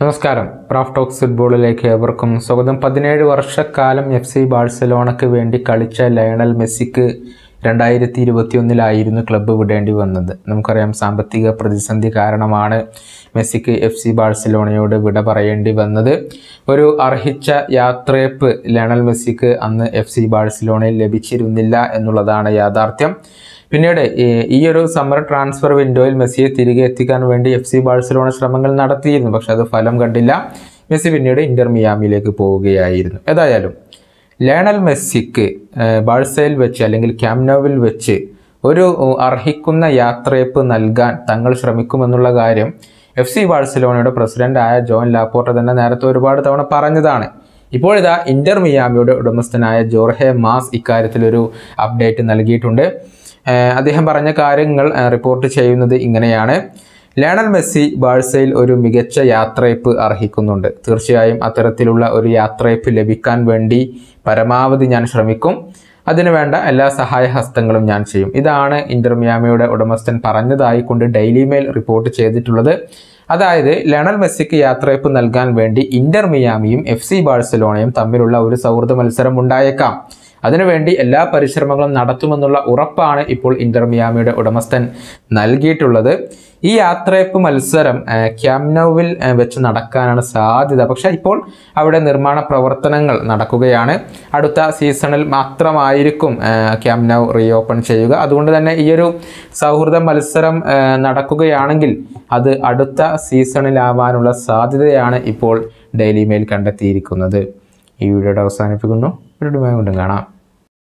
നമസ്കാരം Raf talks ഫുട്ബോളിലേക്ക് ഏവർക്കും സ്വാഗതം പതിനേഴ് വർഷക്കാലം എഫ് സി ബാഴ്സലോണയ്ക്ക് വേണ്ടി കളിച്ച ലയണൽ മെസ്സിക്ക് രണ്ടായിരത്തി ഇരുപത്തിയൊന്നിലായിരുന്നു ക്ലബ്ബ് വിടേണ്ടി വന്നത് നമുക്കറിയാം സാമ്പത്തിക പ്രതിസന്ധി കാരണമാണ് മെസ്സിക്ക് എഫ് സി ബാഴ്സലോണയോട് വിട പറയേണ്ടി വന്നത് ഒരു അർഹിച്ച യാത്രയപ്പ് ലയണൽ മെസ്സിക്ക് അന്ന് എഫ് സി ബാഴ്സലോണയിൽ ലഭിച്ചിരുന്നില്ല എന്നുള്ളതാണ് യാഥാർത്ഥ്യം പിന്നീട് ഈ- ഈ ഒരു സമ്മർ ട്രാൻസ്ഫർ വിൻഡോയിൽ മെസ്സിയെ തിരികെ എത്തിക്കാൻ വേണ്ടി എഫ് സി ബാഴ്സലോണ ശ്രമങ്ങൾ നടത്തിയിരുന്നു പക്ഷെ അത് ഫലം കണ്ടില്ല മെസ്സി പിന്നീട് ഇന്റർ മിയാമിലേക്ക് പോവുകയായിരുന്നു ഏതായാലും ലയണൽ മെസ്സിക്ക് ഏഹ്, ബാഴ്സയിൽ വെച്ച് അല്ലെങ്കിൽ ക്യാംനോവിൽ വെച്ച് ഒരു ഉം, അർഹിക്കുന്ന യാത്രയപ്പ് നൽകാൻ തങ്ങൾ ശ്രമിക്കുമെന്നുള്ള കാര്യം എഫ് സി ബാഴ്സലോണയുടെ പ്രസിഡന്റായ ജോൺ ലാപ്പോർട്ട തന്നെ നേരത്തെ ഒരുപാട് തവണ പറഞ്ഞതാണ് ഇപ്പോഴിതാ ഇന്റർ മിയാമിയുടെ ഉടമസ്ഥനായ ജോർഹെ മാസ് ഇക്കാര്യത്തിലൊരു അപ്ഡേറ്റ് നൽകിയിട്ടുണ്ട് ഏഹ് അദ്ദേഹം പറഞ്ഞ കാര്യങ്ങൾ ഏഹ് റിപ്പോർട്ട് ചെയ്യുന്നത് ഇങ്ങനെയാണ് ലയണൽ മെസ്സി ബാഴ്സയിൽ ഒരു മികച്ച യാത്രയപ്പ് അർഹിക്കുന്നുണ്ട് തീർച്ചയായും അത്തരത്തിലുള്ള ഒരു യാത്രയപ്പ് ലഭിക്കാൻ വേണ്ടി പരമാവധി ഞാൻ ശ്രമിക്കും അതിനു വേണ്ട എല്ലാ സഹായ ഹസ്തങ്ങളും ഞാൻ ചെയ്യും ഇതാണ് ഇന്റർ മിയാമിയുടെ ഉടമസ്ഥൻ പറഞ്ഞതായി കൊണ്ട് ഡെയിലി മെയിൽ റിപ്പോർട്ട് ചെയ്തിട്ടുള്ളത് അതായത് ലയണൽ മെസ്സിക്ക് യാത്രയപ്പ് നൽകാൻ വേണ്ടി ഇന്റർ മിയാമിയും എഫ് സി ബാഴ്സലോണയും തമ്മിലുള്ള ഒരു സൗഹൃദ മത്സരം ഉണ്ടായേക്കാം അതിനുവേണ്ടി എല്ലാ പരിശ്രമങ്ങളും നടത്തുമെന്നുള്ള ഉറപ്പാണ് ഇപ്പോൾ ഇന്റർ മിയാമിയുടെ ഉടമസ്ഥൻ നൽകിയിട്ടുള്ളത് ഈ യാത്രയപ്പ് മത്സരം ആ, ക്യാംനോവിൽ ആ, വെച്ച് നടക്കാനാണ് സാധ്യത പക്ഷേ ഇപ്പോൾ അവിടെ നിർമ്മാണ പ്രവർത്തനങ്ങൾ നടക്കുകയാണ് അടുത്ത സീസണിൽ മാത്രമായിരിക്കും ആ, ക്യാംനൗ റീഓപ്പൺ ചെയ്യുക അതുകൊണ്ട് തന്നെ ഈ ഒരു സൗഹൃദ മത്സരം ആ, നടക്കുകയാണെങ്കിൽ അത് അടുത്ത സീസണിലാവാനുള്ള സാധ്യതയാണ് ഇപ്പോൾ ഡെയിലി മെയിൽ കണ്ടെത്തിയിരിക്കുന്നത് ഈ വീഡിയോയുടെ അവസാനിപ്പിക്കുന്നു വീണ്ടും വീണ്ടും കാണാം